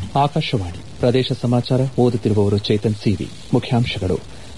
ಆಕಾಶವಾಣಿ ಪ್ರದೇಶ ಸಮಾಚಾರ ಓದುತ್ತಿರುವವರು ಚೇತನ್ ಸಿವಿ ಮುಖ್ಯಾಂಶಗಳು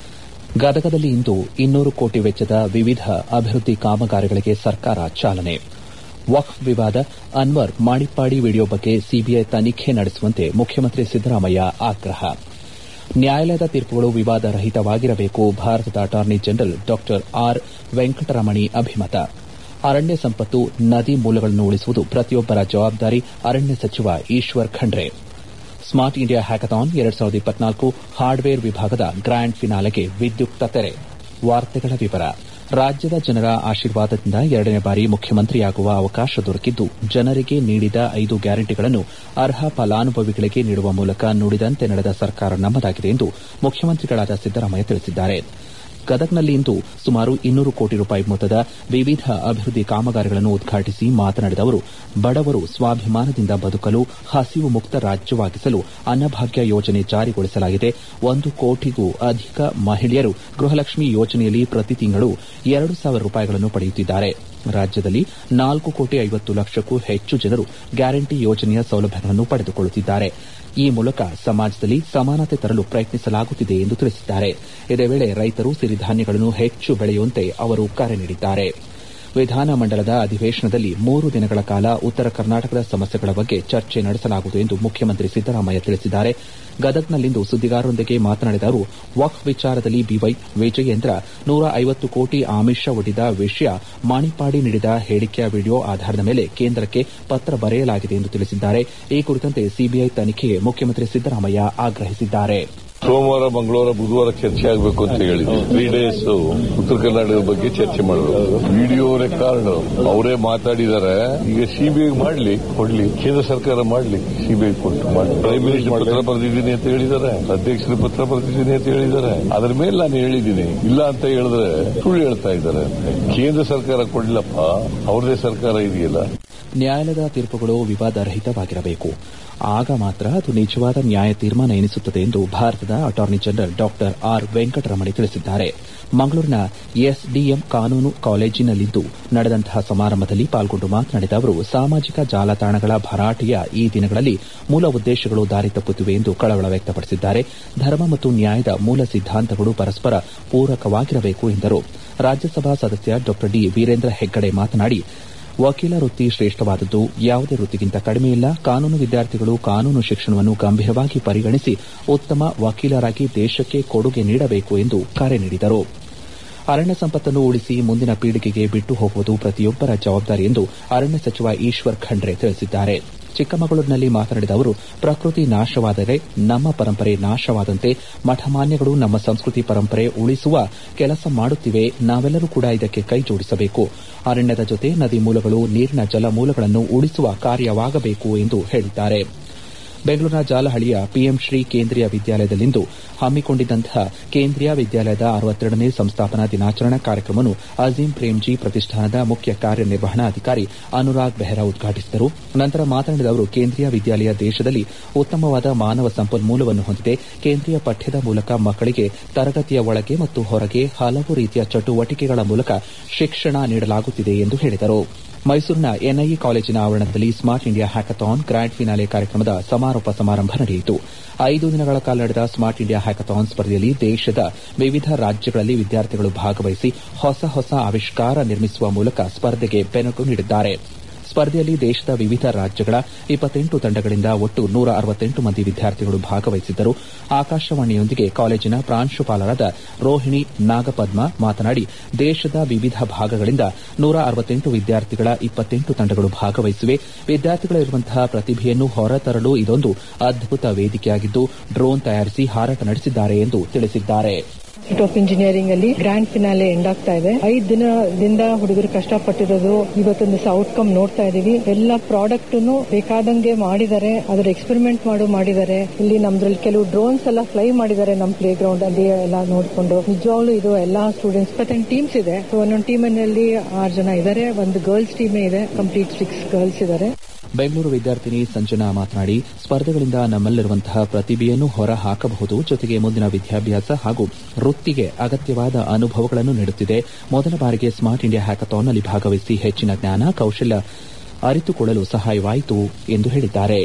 ಗದಗದಲ್ಲಿ ಇಂದು ಇನ್ನೂರು ಕೋಟಿ ವೆಚ್ಚದ ವಿವಿಧ ಅಭಿವೃದ್ದಿ ಕಾಮಗಾರಿಗಳಿಗೆ ಸರ್ಕಾರ ಚಾಲನೆ ವಕ್ಫ್ ವಿವಾದ ಅನ್ವರ್ ಮಾಣಿಪ್ಪಾಡಿ ವಿಡಿಯೋ ಬಗ್ಗೆ ಸಿಬಿಐ ತನಿಖೆ ನಡೆಸುವಂತೆ ಮುಖ್ಯಮಂತ್ರಿ ಸಿದ್ದರಾಮಯ್ಯ ಆಗ್ರಹ ನ್ಯಾಯಾಲಯದ ತೀರ್ಪುಗಳು ವಿವಾದ ರಹಿತವಾಗಿರಬೇಕು ಭಾರತದ ಅಟಾರ್ನಿ ಜನರಲ್ ಡಾ ಆರ್ ವೆಂಕಟರಮಣಿ ಅಭಿಮತ ಅರಣ್ಯ ಸಂಪತ್ತು ನದಿ ಮೂಲಗಳನ್ನು ಉಳಿಸುವುದು ಪ್ರತಿಯೊಬ್ಬರ ಜವಾಬ್ದಾರಿ ಅರಣ್ಯ ಸಚಿವ Eshwar Khandre smart India hackathon ಎರಡ್ ಸಾವಿರದ ಇಪ್ಪತ್ನಾಲ್ಕು ಹಾರ್ಡ್ವೇರ್ ವಿಭಾಗದ ಗ್ರ್ಯಾಂಡ್ ಫಿನಾಲೆಗೆ ವಿದ್ಯುಕ್ತ ತೆರೆ ವಾರ್ತೆಗಳ ವಿವರ ರಾಜ್ಯದ ಜನರ ಆಶೀರ್ವಾದದಿಂದ ಎರಡನೇ ಬಾರಿ ಮುಖ್ಯಮಂತ್ರಿಯಾಗುವ ಅವಕಾಶ ದೊರಕಿದ್ದು ಜನರಿಗೆ ನೀಡಿದ ಐದು ಗ್ಯಾರಂಟಿಗಳನ್ನು ಅರ್ಹ ಫಲಾನುಭವಿಗಳಿಗೆ ನೀಡುವ ಮೂಲಕ ನುಡಿದಂತೆ ನಡೆದ ಸರ್ಕಾರ ನಮ್ಮದಾಗಿದೆ ಎಂದು ಮುಖ್ಯಮಂತ್ರಿಗಳಾದ ಸಿದ್ದರಾಮಯ್ಯ ತಿಳಿಸಿದ್ದಾರೆ ಗದಗ್ನಲ್ಲಿಂದು ಸುಮಾರು ಇನ್ನೂರು ಕೋಟಿ ರೂಪಾಯಿ ಮೊತ್ತದ ವಿವಿಧ ಅಭಿವೃದ್ದಿ ಕಾಮಗಾರಿಗಳನ್ನು ಉದ್ಘಾಟಿಸಿ ಮಾತನಾಡಿದ ಅವರು ಬಡವರು ಸ್ವಾಭಿಮಾನದಿಂದ ಬದುಕಲು ಹಸಿವು ಮುಕ್ತ ರಾಜ್ಯವಾಗಿಸಲು ಅನ್ನಭಾಗ್ಯ ಯೋಜನೆ ಜಾರಿಗೊಳಿಸಲಾಗಿದೆ ಒಂದು ಕೋಟಿಗೂ ಅಧಿಕ ಮಹಿಳೆಯರು ಗೃಹಲಕ್ಷ್ಮಿ ಯೋಜನೆಯಲ್ಲಿ ಪ್ರತಿ ತಿಂಗಳು ಎರಡು ಸಾವಿರ ರೂಪಾಯಿಗಳನ್ನು ಪಡೆಯುತ್ತಿದ್ದಾರೆ ರಾಜ್ಯದಲ್ಲಿ ನಾಲ್ಕು ಕೋಟಿ ಐವತ್ತು ಲಕ್ಷಕ್ಕೂ ಹೆಚ್ಚು ಜನರು ಗ್ಯಾರಂಟಿ ಯೋಜನೆಯ ಸೌಲಭ್ಯಗಳನ್ನು ಪಡೆದುಕೊಳ್ಳುತ್ತಿದ್ದಾರೆ ಈ ಮೂಲಕ ಸಮಾಜದಲ್ಲಿ ಸಮಾನತೆ ತರಲು ಪ್ರಯತ್ನಿಸಲಾಗುತ್ತಿದೆ ಎಂದು ತಿಳಿಸಿದ್ದಾರೆ ಇದೇ ವೇಳೆ ರೈತರು ಸಿರಿಧಾನ್ಯಗಳನ್ನು ಹೆಚ್ಚು ಬೆಳೆಯುವಂತೆ ಅವರು ಕರೆ ನೀಡಿದ್ದಾರೆ ವಿಧಾನಮಂಡಲದ ಅಧಿವೇಶನದಲ್ಲಿ ಮೂರು ದಿನಗಳ ಕಾಲ ಉತ್ತರ ಕರ್ನಾಟಕದ ಸಮಸ್ಯೆಗಳ ಬಗ್ಗೆ ಚರ್ಚೆ ನಡೆಸಲಾಗುವುದು ಎಂದು ಮುಖ್ಯಮಂತ್ರಿ ಸಿದ್ದರಾಮಯ್ಯ ತಿಳಿಸಿದ್ದಾರೆ ಗದಗ್ನಲ್ಲಿಂದು ಸುದ್ದಿಗಾರರೊಂದಿಗೆ ಮಾತನಾಡಿದ ಅವರು ವಕ್ಫ್ ವಿಚಾರದಲ್ಲಿ ಬಿವೈ ವಿಜಯೇಂದ್ರ ನೂರ ಐವತ್ತು ಕೋಟಿ ಆಮಿಷ ಒಡ್ಡಿದ ವಿಷಯ ಮಾಣಿಪ್ಪಾಡಿ ನೀಡಿದ ಹೇಳಿಕೆಯ ವಿಡಿಯೋ ಆಧಾರದ ಮೇಲೆ ಕೇಂದ್ರಕ್ಕೆ ಪತ್ರ ಬರೆಯಲಾಗಿದೆ ಎಂದು ತಿಳಿಸಿದ್ದಾರೆ ಈ ಕುರಿತಂತೆ ಸಿಬಿಐ ತನಿಖೆಗೆ ಮುಖ್ಯಮಂತ್ರಿ ಸಿದ್ದರಾಮಯ್ಯ ಆಗ್ರಹಿಸಿದ್ದಾರೆ ಸೋಮವಾರ ಮಂಗಳವಾರ ಬುಧವಾರ ಚರ್ಚೆ ಆಗಬೇಕು ಅಂತ ಹೇಳಿದ್ವಿ ತ್ರೀ ಡೇಸ್ ಉತ್ತರ ಕರ್ನಾಟಕದ ಬಗ್ಗೆ ಚರ್ಚೆ ಮಾಡಬೇಕು ವಿಡಿಯೋ ರೆಕಾರ್ಡ್ ಅವರೇ ಮಾತಾಡಿದ್ದಾರೆ ಈಗ ಸಿಬಿಐ ಮಾಡ್ಲಿ ಕೊಡ್ಲಿ ಕೇಂದ್ರ ಸರ್ಕಾರ ಮಾಡ್ಲಿ ಸಿಬಿಐ ಕೊಟ್ಟು ಮಾಡಿ ಪ್ರೈಮ್ ಮಿನಿಸ್ಟರ್ ಪತ್ರ ಬರೆದಿದ್ದೀನಿ ಅಂತ ಹೇಳಿದ್ದಾರೆ ಅಧ್ಯಕ್ಷರ ಪತ್ರ ಬರೆದಿದ್ದೀನಿ ಅಂತ ಹೇಳಿದ್ದಾರೆ ಅದ್ರ ಮೇಲೆ ನಾನು ಹೇಳಿದ್ದೀನಿ ಇಲ್ಲ ಅಂತ ಹೇಳಿದ್ರೆ ಸುಳ್ಳು ಹೇಳ್ತಾ ಇದ್ದಾರೆ ಕೇಂದ್ರ ಸರ್ಕಾರ ಕೊಡ್ಲಪ್ಪ ಅವ್ರದೇ ಸರ್ಕಾರ ಇದೆಯಲ್ಲ ನ್ಯಾಯಾಲಯದ ತೀರ್ಪುಗಳು ವಿವಾದರಹಿತವಾಗಿರಬೇಕು ಆಗ ಮಾತ್ರ ಅದು ನಿಜವಾದ ನ್ಯಾಯ ತೀರ್ಮಾನ ಎನಿಸುತ್ತದೆ ಎಂದು ಭಾರತದ ಅಟಾರ್ನಿ ಜನರಲ್ ಡಾ ಆರ್ ವೆಂಕಟರಮಣಿ ತಿಳಿಸಿದ್ದಾರೆ ಮಂಗಳೂರಿನ ಎಸ್ಡಿಎಂ ಕಾನೂನು ಕಾಲೇಜಿನಲ್ಲಿಂದು ನಡೆದಂತಹ ಸಮಾರಂಭದಲ್ಲಿ ಪಾಲ್ಗೊಂಡು ಮಾತನಾಡಿದ ಅವರು ಸಾಮಾಜಿಕ ಜಾಲತಾಣಗಳ ಭರಾಟೆಯ ಈ ದಿನಗಳಲ್ಲಿ ಮೂಲ ಉದ್ದೇಶಗಳು ದಾರಿ ತಪ್ಪುತ್ತಿವೆ ಎಂದು ಕಳವಳ ವ್ಯಕ್ತಪಡಿಸಿದ್ದಾರೆ ಧರ್ಮ ಮತ್ತು ನ್ಯಾಯದ ಮೂಲ ಸಿದ್ದಾಂತಗಳು ಪರಸ್ಪರ ಪೂರಕವಾಗಿರಬೇಕು ಎಂದರು ರಾಜ್ಯಸಭಾ ಸದಸ್ಯ ಡಾ ಡಿ ವೀರೇಂದ್ರ ಹೆಗ್ಗಡೆ ಮಾತನಾಡಿ ವಕೀಲ ವೃತ್ತಿ ಶ್ರೇಷ್ಠವಾದದ್ದು ಯಾವುದೇ ವೃತ್ತಿಗಿಂತ ಕಡಿಮೆಯಿಲ್ಲ ಕಾನೂನು ವಿದ್ಯಾರ್ಥಿಗಳು ಕಾನೂನು ಶಿಕ್ಷಣವನ್ನು ಗಂಭೀರವಾಗಿ ಪರಿಗಣಿಸಿ ಉತ್ತಮ ವಕೀಲರಾಗಿ ದೇಶಕ್ಕೆ ಕೊಡುಗೆ ನೀಡಬೇಕು ಎಂದು ಕರೆ ನೀಡಿದರು ಅರಣ್ಯ ಸಂಪತ್ತನ್ನು ಉಳಿಸಿ ಮುಂದಿನ ಪೀಳಿಗೆಗೆ ಬಿಟ್ಟು ಹೋಗುವುದು ಪ್ರತಿಯೊಬ್ಬರ ಜವಾಬ್ದಾರಿ ಎಂದು ಅರಣ್ಯ ಸಚಿವ ಈಶ್ವರ್ ಖಂಡ್ರೆ ತಿಳಿಸಿದ್ದಾರೆ ಚಿಕ್ಕಮಗಳೂರಿನಲ್ಲಿ ಮಾತನಾಡಿದ ಅವರು ಪ್ರಕೃತಿ ನಾಶವಾದರೆ ನಮ್ಮ ಪರಂಪರೆ ನಾಶವಾದಂತೆ ಮಠಮಾನ್ಯಗಳು ನಮ್ಮ ಸಂಸ್ಕೃತಿ ಪರಂಪರೆ ಉಳಿಸುವ ಕೆಲಸ ಮಾಡುತ್ತಿವೆ ನಾವೆಲ್ಲರೂ ಕೂಡ ಇದಕ್ಕೆ ಕೈ ಜೋಡಿಸಬೇಕು ಅರಣ್ಯದ ಜೊತೆ ನದಿ ಮೂಲಗಳು ನೀರಿನ ಜಲಮೂಲಗಳನ್ನು ಉಳಿಸುವ ಕಾರ್ಯವಾಗಬೇಕು ಎಂದು ಹೇಳಿದ್ದಾರೆ ಬೆಂಗಳೂರಿನ ಜಾಲಹಳ್ಳಿಯ ಪಿಎಂ ಶ್ರೀ ಕೇಂದ್ರೀಯ ವಿದ್ಯಾಲಯದಲ್ಲಿಂದು ಹಮ್ಮಿಕೊಂಡಿದ್ದಂತಹ ಕೇಂದ್ರೀಯ ವಿದ್ಯಾಲಯದ ಅರವತ್ತೆರಡನೇ ಸಂಸ್ಥಾಪನಾ ದಿನಾಚರಣಾ ಕಾರ್ಯಕ್ರಮವನ್ನು ಅಜೀಂ ಪ್ರೇಮ್ಜಿ ಪ್ರತಿಷ್ಠಾನದ ಮುಖ್ಯ ಕಾರ್ಯನಿರ್ವಹಣಾಧಿಕಾರಿ ಅನುರಾಗ್ ಬೆಹ್ರಾ ಉದ್ಘಾಟಿಸಿದರು ನಂತರ ಮಾತನಾಡಿದ ಅವರು ಕೇಂದ್ರೀಯ ವಿದ್ಯಾಲಯ ದೇಶದಲ್ಲಿ ಉತ್ತಮವಾದ ಮಾನವ ಸಂಪನ್ಮೂಲವನ್ನು ಹೊಂದಿದೆ ಕೇಂದ್ರೀಯ ಪಠ್ಯದ ಮೂಲಕ ಮಕ್ಕಳಿಗೆ ತರಗತಿಯ ಒಳಗೆ ಮತ್ತು ಹೊರಗೆ ಹಲವು ರೀತಿಯ ಚಟುವಟಿಕೆಗಳ ಮೂಲಕ ಶಿಕ್ಷಣ ನೀಡಲಾಗುತ್ತಿದೆ ಎಂದು ಹೇಳಿದರು ಮೈಸೂರಿನ ಎನ್ಐಇ ಕಾಲೇಜಿನ ಆವರಣದಲ್ಲಿ smart India hackathon grand finale ಕಾರ್ಯಕ್ರಮದ ಸಮಾರೋಪ ಸಮಾರಂಭ ನಡೆಯಿತು ಐದು ದಿನಗಳ ಕಾಲ ನಡೆದ ಸ್ಮಾರ್ಟ್ ಇಂಡಿಯಾ ಹ್ಯಾಕಥಾನ್ ಸ್ಪರ್ಧೆಯಲ್ಲಿ ದೇಶದ ವಿವಿಧ ರಾಜ್ಯಗಳಲ್ಲಿ ವಿದ್ಯಾರ್ಥಿಗಳು ಭಾಗವಹಿಸಿ ಹೊಸ ಹೊಸ ಆವಿಷ್ಕಾರ ನಿರ್ಮಿಸುವ ಮೂಲಕ ಸ್ಪರ್ಧೆಗೆ ಬೆನಕು ನೀಡಿದ್ದಾರೆ ಸ್ಪರ್ಧೆಯಲ್ಲಿ ದೇಶದ ವಿವಿಧ ರಾಜ್ಯಗಳ ಇಪ್ಪತ್ತೆಂಟು ತಂಡಗಳಿಂದ ಒಟ್ಟು ನೂರ ಅರವತ್ತೆಂಟು ಮಂದಿ ವಿದ್ಯಾರ್ಥಿಗಳು ಭಾಗವಹಿಸಿದ್ದರು ಆಕಾಶವಾಣಿಯೊಂದಿಗೆ ಕಾಲೇಜಿನ ಪ್ರಾಂಶುಪಾಲರಾದ ರೋಹಿಣಿ ನಾಗಪದ್ಮ ಮಾತನಾಡಿ ದೇಶದ ವಿವಿಧ ಭಾಗಗಳಿಂದ ನೂರ ಅರವತ್ತೆಂಟು ವಿದ್ಯಾರ್ಥಿಗಳ ಇಪ್ಪತ್ತೆಂಟು ತಂಡಗಳು ಭಾಗವಹಿಸಿವೆ ವಿದ್ಯಾರ್ಥಿಗಳಿರುವಂತಹ ಪ್ರತಿಭೆಯನ್ನು ಹೊರತರಲು ಇದೊಂದು ಅದ್ಭುತ ವೇದಿಕೆಯಾಗಿದ್ದು ಡ್ರೋನ್ ತಯಾರಿಸಿ ಹಾರಾಟ ನಡೆಸಿದ್ದಾರೆ ಎಂದು ತಿಳಿಸಿದ್ದಾರೆ ಇನ್ಸ್ಟಿಟ್ಯೂಟ್ ಆಫ್ ಇಂಜಿನಿಯರಿಂಗ್ ಅಲ್ಲಿ ಗ್ರ್ಯಾಂಡ್ ಫಿನಾಲೆ ಎಂಡ್ ಆಗ್ತಾ ಇದೆ ಐದು ದಿನದಿಂದ ಹುಡುಗರು ಕಷ್ಟಪಟ್ಟಿರೋದು ಇವತ್ತೊಂದು ಔಟ್ಕಮ್ ನೋಡ್ತಾ ಇದೀವಿ ಎಲ್ಲ ಪ್ರಾಡಕ್ಟ್ ಬೇಕಾದಂಗೆ ಮಾಡಿದ್ದಾರೆ ಅದರ ಎಕ್ಸ್ಪೆರಿಮೆಂಟ್ ಮಾಡು ಮಾಡಿದ್ದಾರೆ ಇಲ್ಲಿ ನಮ್ದ್ರಲ್ಲಿ ಕೆಲವು ಡ್ರೋನ್ಸ್ ಎಲ್ಲ ಫ್ಲೈ ಮಾಡಿದ್ದಾರೆ ನಮ್ಮ ಪ್ಲೇ ಗ್ರೌಂಡ್ ಅಲ್ಲಿ ಎಲ್ಲ ನೋಡ್ಕೊಂಡು ನಿಜವಾಗ್ಲೂ ಇದು ಎಲ್ಲಾ ಸ್ಟೂಡೆಂಟ್ಸ್ ಇಪ್ಪತ್ತೆಂಟು ಟೀಮ್ಸ್ ಇದೆ ಒಂದೊಂದು ಟೀಮಿನಲ್ಲಿ ಆರು ಜನ ಇದ್ದಾರೆ ಒಂದು ಗರ್ಲ್ಸ್ ಟೀಮೇ ಇದೆ ಕಂಪ್ಲೀಟ್ ಸಿಕ್ಸ್ ಗರ್ಲ್ಸ್ ಇದ್ದಾರೆ ಬೆಂಗಳೂರು ವಿದ್ಯಾರ್ಥಿನಿ ಸಂಜನಾ ಮಾತನಾಡಿ ಸ್ಪರ್ಧೆಗಳಿಂದ ನಮ್ಮಲ್ಲಿರುವಂತಹ ಪ್ರತಿಭೆಯನ್ನು ಹೊರ ಹಾಕಬಹುದು ಜೊತೆಗೆ ಮುಂದಿನ ವಿದ್ಯಾಭ್ಯಾಸ ಹಾಗೂ ವೃತ್ತಿಗೆ ಅಗತ್ಯವಾದ ಅನುಭವಗಳನ್ನು ನೀಡುತ್ತಿದೆ ಮೊದಲ ಬಾರಿಗೆ ಸ್ಮಾರ್ಟ್ ಇಂಡಿಯಾ ಹ್ಯಾಕಥಾನ್ನಲ್ಲಿ ಭಾಗವಹಿಸಿ ಹೆಚ್ಚಿನ ಜ್ಞಾನ ಕೌಶಲ್ಯ ಅರಿತುಕೊಳ್ಳಲು ಸಹಾಯವಾಯಿತು ಎಂದು ಹೇಳಿದ್ದಾರೆ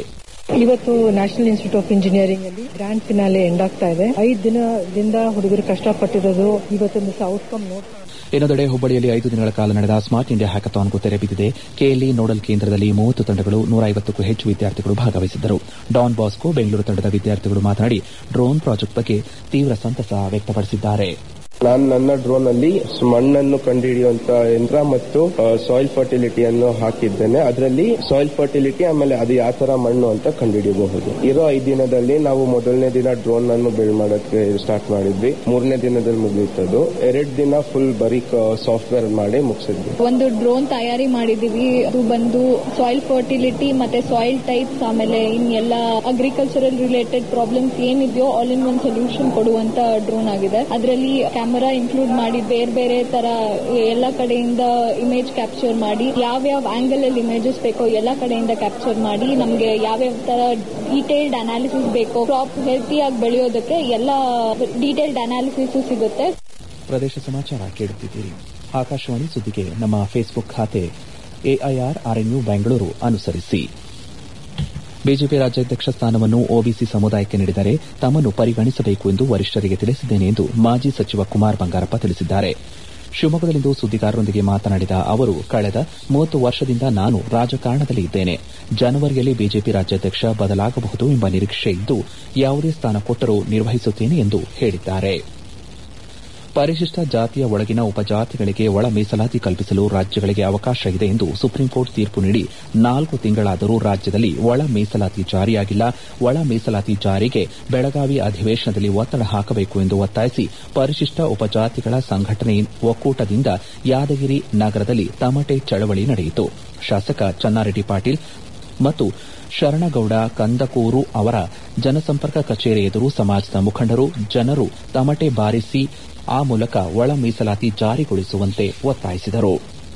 ಇವತ್ತು ನ್ಯಾಷನಲ್ ಇನ್ಸ್ಟಿಟ್ಯೂಟ್ ಆಫ್ ಇಂಜಿನಿಯರಿಂಗ್ ಅಲ್ಲಿ ಗ್ರ್ಯಾಂಡ್ ಫಿನಾಲೆ ಎಂಡ್ ಆಗ್ತಾ ಇದೆ ಐದು ದಿನದಿಂದ ಹುಡುಗರು ಕಷ್ಟಪಟ್ಟಿರೋದು ಇವತ್ತೊಂದು ಔಟ್ಕಮ್ ನೋಡ್ತಾ ಇನ್ನೊಂದೆಡೆ ಹುಬ್ಬಳ್ಳಿಯಲ್ಲಿ ಐದು ದಿನಗಳ ಕಾಲ ನಡೆದ ಸ್ಮಾರ್ಟ್ ಇಂಡಿಯಾ ಹ್ಯಾಕಥಾನ್ಗೂ ತೆರೆ ಬಿದ್ದಿದೆ ಕೆಎಲ್ಇ ನೋಡಲ್ ಕೇಂದ್ರದಲ್ಲಿ ಮೂವತ್ತು ತಂಡಗಳು ನೂರ ಐವತ್ತಕ್ಕೂ ಹೆಚ್ಚು ವಿದ್ಯಾರ್ಥಿಗಳು ಭಾಗವಹಿಸಿದ್ದರು ಡಾನ್ ಬಾಸ್ಕೋ ಬೆಂಗಳೂರು ತಂಡದ ವಿದ್ಯಾರ್ಥಿಗಳು ಮಾತನಾಡಿ ಡ್ರೋನ್ ಪ್ರಾಜೆಕ್ಟ್ ಬಗ್ಗೆ ತೀವ್ರ ಸಂತಸ ವ್ಯಕ್ತಪಡಿಸಿದ್ದಾರೆ ನಾನು ನನ್ನ ಡ್ರೋನ್ ಅಲ್ಲಿ ಮಣ್ಣನ್ನು ಕಂಡುಹಿಡಿಯುವಂತ ಯಂತ್ರ ಮತ್ತು ಸಾಯಿಲ್ ಫರ್ಟಿಲಿಟಿಯನ್ನು ಹಾಕಿದ್ದೇನೆ ಅದರಲ್ಲಿ ಸಾಯಿಲ್ ಫರ್ಟಿಲಿಟಿ ಆಮೇಲೆ ಅದು ಯಾವ ತರ ಮಣ್ಣು ಅಂತ ಕಂಡುಹಿಡಿಯಬಹುದು ಇರೋ ಐದು ದಿನದಲ್ಲಿ ನಾವು ಮೊದಲನೇ ದಿನ ಡ್ರೋನ್ ಅನ್ನು ಬಿಲ್ಡ್ ಮಾಡೋಕ್ಕೆ ಸ್ಟಾರ್ಟ್ ಮಾಡಿದ್ವಿ ಮೂರನೇ ದಿನದಲ್ಲಿ ಮುಗಿಯುತ್ತದು ಎರಡು ದಿನ ಫುಲ್ ಬರೀ ಸಾಫ್ಟ್ವೇರ್ ಮಾಡಿ ಮುಗಿಸಿದ್ವಿ ಒಂದು ಡ್ರೋನ್ ತಯಾರಿ ಮಾಡಿದೀವಿ ಅದು ಬಂದು ಸಾಯಿಲ್ ಫರ್ಟಿಲಿಟಿ ಮತ್ತೆ ಸಾಯಿಲ್ ಟೈಪ್ಸ್ ಆಮೇಲೆ ಇನ್ ಎಲ್ಲ ಅಗ್ರಿಕಲ್ಚರಲ್ ರಿಲೇಟೆಡ್ ಪ್ರಾಬ್ಲಮ್ಸ್ ಏನಿದೆಯೋ ಆಲ್ ಇನ್ ಒನ್ ಸೊಲ್ಯೂಷನ್ ಕೊಡುವಂತ ಡ್ರೋನ್ ಆಗಿದೆ ಅದರಲ್ಲಿ ಕ್ಯಾಮರಾ ಇನ್ಕ್ಲೂಡ್ ಮಾಡಿ ಬೇರೆ ಬೇರೆ ತರ ಎಲ್ಲ ಕಡೆಯಿಂದ ಇಮೇಜ್ ಕ್ಯಾಪ್ಚರ್ ಮಾಡಿ ಯಾವ್ಯಾವ ಆಂಗಲ್ ಅಲ್ಲಿ ಇಮೇಜಸ್ ಬೇಕೋ ಎಲ್ಲ ಕಡೆಯಿಂದ ಕ್ಯಾಪ್ಚರ್ ಮಾಡಿ ನಮಗೆ ಯಾವ್ಯಾವ ತರ ಡೀಟೇಲ್ಡ್ ಅನಾಲಿಸಿಸ್ ಬೇಕೋ ಕ್ರಾಪ್ ಹೆಲ್ತಿಯಾಗಿ ಬೆಳೆಯೋದಕ್ಕೆ ಎಲ್ಲ ಡೀಟೇಲ್ಡ್ ಅನಾಲಿಸಿಸ್ ಸಿಗುತ್ತೆ ಪ್ರದೇಶ ಸಮಾಚಾರ ಕೇಳುತ್ತಿದ್ದೀರಿ ಆಕಾಶವಾಣಿ ಸುದ್ದಿಗೆ ನಮ್ಮ ಫೇಸ್ಬುಕ್ ಖಾತೆ ಎಐಆರ್ ಆರ್ಎನ್ಯು ಬೆಂಗಳೂರು ಅನುಸರಿಸಿ ಬಿಜೆಪಿ ರಾಜ್ಯಾಧ್ಯಕ್ಷ ಸ್ಥಾನವನ್ನು ಒಬಿಸಿ ಸಮುದಾಯಕ್ಕೆ ನೀಡಿದರೆ ತಮ್ಮನ್ನು ಪರಿಗಣಿಸಬೇಕು ಎಂದು ವರಿಷ್ಠರಿಗೆ ತಿಳಿಸಿದ್ದೇನೆ ಎಂದು ಮಾಜಿ ಸಚಿವ ಕುಮಾರ್ ಬಂಗಾರಪ್ಪ ತಿಳಿಸಿದ್ದಾರೆ ಶಿವಮೊಗ್ಗದಲ್ಲಿಂದು ಸುದ್ದಿಗಾರರೊಂದಿಗೆ ಮಾತನಾಡಿದ ಅವರು ಕಳೆದ ಮೂವತ್ತು ವರ್ಷದಿಂದ ನಾನು ರಾಜಕಾರಣದಲ್ಲಿ ಇದ್ದೇನೆ ಜನವರಿಯಲ್ಲಿ ಬಿಜೆಪಿ ರಾಜ್ಯಾಧ್ಯಕ್ಷ ಬದಲಾಗಬಹುದು ಎಂಬ ನಿರೀಕ್ಷೆ ಇದ್ದು ಯಾವುದೇ ಸ್ಥಾನ ಕೊಟ್ಟರೂ ನಿರ್ವಹಿಸುತ್ತೇನೆ ಎಂದು ಹೇಳಿದ್ದಾರೆ ಪರಿಶಿಷ್ಟ ಜಾತಿಯ ಒಳಗಿನ ಉಪಜಾತಿಗಳಿಗೆ ಒಳ ಮೀಸಲಾತಿ ಕಲ್ಪಿಸಲು ರಾಜ್ಯಗಳಿಗೆ ಅವಕಾಶ ಇದೆ ಎಂದು ಸುಪ್ರೀಂಕೋರ್ಟ್ ತೀರ್ಪು ನೀಡಿ ನಾಲ್ಕು ತಿಂಗಳಾದರೂ ರಾಜ್ಯದಲ್ಲಿ ಒಳ ಮೀಸಲಾತಿ ಜಾರಿಯಾಗಿಲ್ಲ ಒಳ ಮೀಸಲಾತಿ ಜಾರಿಗೆ ಬೆಳಗಾವಿ ಅಧಿವೇಶನದಲ್ಲಿ ಒತ್ತಡ ಹಾಕಬೇಕು ಎಂದು ಒತ್ತಾಯಿಸಿ ಪರಿಶಿಷ್ಟ ಉಪಜಾತಿಗಳ ಸಂಘಟನೆ ಒಕ್ಕೂಟದಿಂದ ಯಾದಗಿರಿ ನಗರದಲ್ಲಿ ತಮಟೆ ಚಳವಳಿ ನಡೆಯಿತು ಶಾಸಕ ಚನ್ನಾರೆಡ್ಡಿ ಪಾಟೀಲ್ ಮತ್ತು ಶರಣಗೌಡ ಕಂದಕೂರು ಅವರ ಜನಸಂಪರ್ಕ ಕಚೇರಿ ಎದುರು ಸಮಾಜದ ಮುಖಂಡರು ಜನರು ತಮಟೆ ಬಾರಿಸಿ ಆ ಮೂಲಕ ಒಳ ಮೀಸಲಾತಿ ಜಾರಿಗೊಳಿಸುವಂತೆ ಒತ್ತಾಯಿಸಿದರು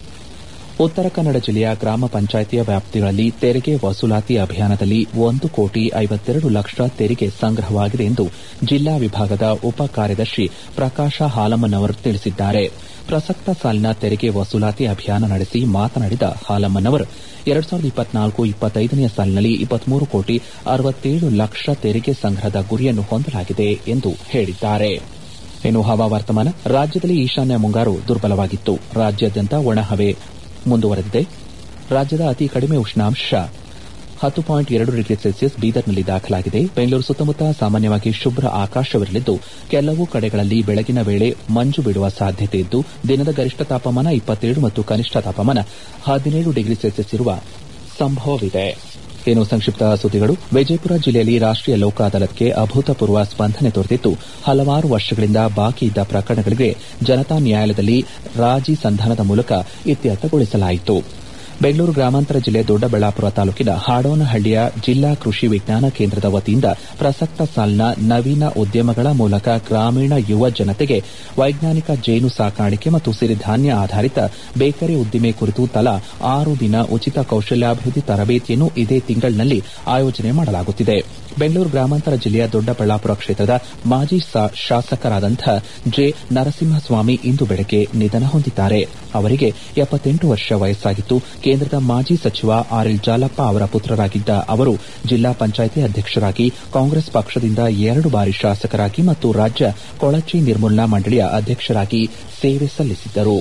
ಉತ್ತರ ಕನ್ನಡ ಜಿಲ್ಲೆಯ ಗ್ರಾಮ ಪಂಚಾಯಿತಿಯ ವ್ಯಾಪ್ತಿಗಳಲ್ಲಿ ತೆರಿಗೆ ವಸೂಲಾತಿ ಅಭಿಯಾನದಲ್ಲಿ ಒಂದು ಕೋಟಿ ಐವತ್ತೆರಡು ಲಕ್ಷ ತೆರಿಗೆ ಸಂಗ್ರಹವಾಗಿದೆ ಎಂದು ಜಿಲ್ಲಾ ವಿಭಾಗದ ಉಪ ಕಾರ್ಯದರ್ಶಿ ಪ್ರಕಾಶ ಹಾಲಮ್ಮನವರ್ ತಿಳಿಸಿದ್ದಾರೆ ಪ್ರಸಕ್ತ ಸಾಲಿನ ತೆರಿಗೆ ವಸೂಲಾತಿ ಅಭಿಯಾನ ನಡೆಸಿ ಮಾತನಾಡಿದ ಹಾಲಮ್ಮನವರ್ ಎರಡ್ ಸಾವಿರದ ಇಪ್ಪತ್ನಾಲ್ಕು ಇಪ್ಪತ್ತೈದನೆಯ ಸಾಲಿನಲ್ಲಿ ಇಪ್ಪತ್ಮೂರು ಕೋಟಿ ಅರವತ್ತೇಳು ಲಕ್ಷ ತೆರಿಗೆ ಸಂಗ್ರಹದ ಗುರಿಯನ್ನು ಹೊಂದಲಾಗಿದೆ ಎಂದು ಹೇಳಿದ್ದಾರೆ ಇನ್ನು ಹವಾವರ್ತಮಾನ ರಾಜ್ಯದಲ್ಲಿ ಈಶಾನ್ಯ ಮುಂಗಾರು ದುರ್ಬಲವಾಗಿತ್ತು ರಾಜ್ಯಾದ್ಯಂತ ಒಣಹವೆ ಮುಂದುವರೆದಿದೆ ರಾಜ್ಯದ ಅತಿ ಕಡಿಮೆ ಉಷ್ಣಾಂಶ ಹತ್ತು ಪಾಯಿಂಟ್ ಎರಡು ಡಿಗ್ರಿ ಸೆಲ್ಸಿಯಸ್ ಬೀದರ್ನಲ್ಲಿ ದಾಖಲಾಗಿದೆ ಬೆಂಗಳೂರು ಸುತ್ತಮುತ್ತ ಸಾಮಾನ್ಯವಾಗಿ ಶುಭ್ರ ಆಕಾಶವಿರಲಿದ್ದು ಕೆಲವು ಕಡೆಗಳಲ್ಲಿ ಬೆಳಗಿನ ವೇಳೆ ಮಂಜು ಬೀಳುವ ಸಾಧ್ಯತೆ ಇದ್ದು ದಿನದ ಗರಿಷ್ಠ ತಾಪಮಾನ ಇಪ್ಪತ್ತೇಳು ಮತ್ತು ಕನಿಷ್ಠ ತಾಪಮಾನ ಹದಿನೇಳು ಡಿಗ್ರಿ ಸೆಲ್ಸಿಯಸ್ ಇರುವ ಸಂಭವವಿದೆ ಇನ್ನು ಸಂಕ್ಷಿಪ್ತ ಸುದ್ದಿಗಳು ವಿಜಯಪುರ ಜಿಲ್ಲೆಯಲ್ಲಿ ರಾಷ್ಟೀಯ ಲೋಕ ಅದಾಲತ್ಗೆ ಅಭೂತಪೂರ್ವ ಸ್ಪಂದನೆ ದೊರೆತಿದ್ದು ಹಲವಾರು ವರ್ಷಗಳಿಂದ ಬಾಕಿ ಇದ್ದ ಪ್ರಕರಣಗಳಿಗೆ ಜನತಾ ನ್ಯಾಯಾಲಯದಲ್ಲಿ ರಾಜಿ ಸಂಧಾನದ ಮೂಲಕ ಇತ್ಯರ್ಥಗೊಳಿಸಲಾಯಿತು ಬೆಂಗಳೂರು ಗ್ರಾಮಾಂತರ ಜಿಲ್ಲೆ ದೊಡ್ಡಬಳ್ಳಾಪುರ ತಾಲೂಕಿನ ಹಾಡೋನಹಳ್ಳಿಯ ಜಿಲ್ಲಾ ಕೃಷಿ ವಿಜ್ಞಾನ ಕೇಂದ್ರದ ವತಿಯಿಂದ ಪ್ರಸಕ್ತ ಸಾಲಿನ ನವೀನ ಉದ್ಯಮಗಳ ಮೂಲಕ ಗ್ರಾಮೀಣ ಯುವ ಜನತೆಗೆ ವೈಜ್ಞಾನಿಕ ಜೇನು ಸಾಕಾಣಿಕೆ ಮತ್ತು ಸಿರಿಧಾನ್ಯ ಆಧಾರಿತ ಬೇಕರಿ ಉದ್ದಿಮೆ ಕುರಿತು ತಲಾ ಆರು ದಿನ ಉಚಿತ ಕೌಶಲ್ಯಾಭಿವೃದ್ಧಿ ತರಬೇತಿಯನ್ನು ಇದೇ ತಿಂಗಳಿನಲ್ಲಿ ಆಯೋಜನೆ ಮಾಡಲಾಗುತ್ತಿದೆ ಬೆಂಗಳೂರು ಗ್ರಾಮಾಂತರ ಜಿಲ್ಲೆಯ ದೊಡ್ಡಬಳ್ಳಾಪುರ ಕ್ಷೇತ್ರದ ಮಾಜಿ ಶಾಸಕರಾದಂಥ ಜೆ ನರಸಿಂಹಸ್ವಾಮಿ ಇಂದು ಬೆಳಗ್ಗೆ ನಿಧನ ಹೊಂದಿದ್ದಾರೆ ಅವರಿಗೆ ಎಪ್ಪತ್ತೆಂಟು ವರ್ಷ ವಯಸ್ಸಾಗಿತ್ತು ಕೇಂದ್ರದ ಮಾಜಿ ಸಚಿವ ಆರ್ಎಲ್ ಜಾಲಪ್ಪ ಅವರ ಪುತ್ರರಾಗಿದ್ದ ಅವರು ಜಿಲ್ಲಾ ಪಂಚಾಯಿತಿ ಅಧ್ಯಕ್ಷರಾಗಿ ಕಾಂಗ್ರೆಸ್ ಪಕ್ಷದಿಂದ ಎರಡು ಬಾರಿ ಶಾಸಕರಾಗಿ ಮತ್ತು ರಾಜ್ಯ ಕೊಳಚೆ ನಿರ್ಮೂಲನಾ ಮಂಡಳಿಯ ಅಧ್ಯಕ್ಷರಾಗಿ ಸೇವೆ ಸಲ್ಲಿಸಿದ್ದರು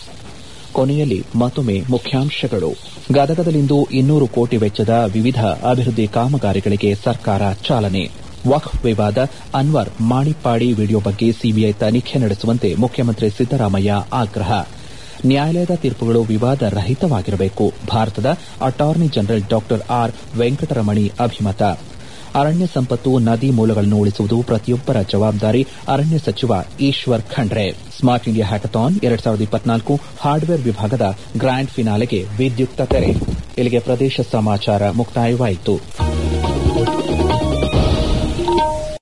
ಕೊನೆಯಲ್ಲಿ ಮತ್ತೊಮ್ಮೆ ಮುಖ್ಯಾಂಶಗಳು ಗದಗದಲ್ಲಿಂದು ಇನ್ನೂರು ಕೋಟಿ ವೆಚ್ಚದ ವಿವಿಧ ಅಭಿವೃದ್ಧಿ ಕಾಮಗಾರಿಗಳಿಗೆ ಸರ್ಕಾರ ಚಾಲನೆ ವಕ್ಫ್ ವಿವಾದ ಅನ್ವರ್ ಮಾಣಿಪ್ಪಾಡಿ ವಿಡಿಯೋ ಬಗ್ಗೆ ಸಿಬಿಐ ತನಿಖೆ ನಡೆಸುವಂತೆ ಮುಖ್ಯಮಂತ್ರಿ ಸಿದ್ದರಾಮಯ್ಯ ಆಗ್ರಹ ನ್ಯಾಯಾಲಯದ ತೀರ್ಪುಗಳು ವಿವಾದ ರಹಿತವಾಗಿರಬೇಕು ಭಾರತದ ಅಟಾರ್ನಿ ಜನರಲ್ ಡಾ ಆರ್ ವೆಂಕಟರಮಣಿ ಅಭಿಮತ ಅರಣ್ಯ ಸಂಪತ್ತು ನದಿ ಮೂಲಗಳನ್ನು ಉಳಿಸುವುದು ಪ್ರತಿಯೊಬ್ಬರ ಜವಾಬ್ದಾರಿ ಅರಣ್ಯ ಸಚಿವ Eshwar Khandre smart India hackathon ಎರಡ್ ಸಾವಿರದ ಇಪ್ಪತ್ನಾಲ್ಕು ಹಾರ್ಡ್ವೇರ್ ವಿಭಾಗದ ಗ್ರ್ಯಾಂಡ್ ಫಿನಾಲೆಗೆ ವಿದ್ಯುಕ್ತ ತೆರೆ ಇಲ್ಲಿಗೆ ಪ್ರದೇಶ ಸಮಾಚಾರ ಮುಕ್ತಾಯವಾಯಿತು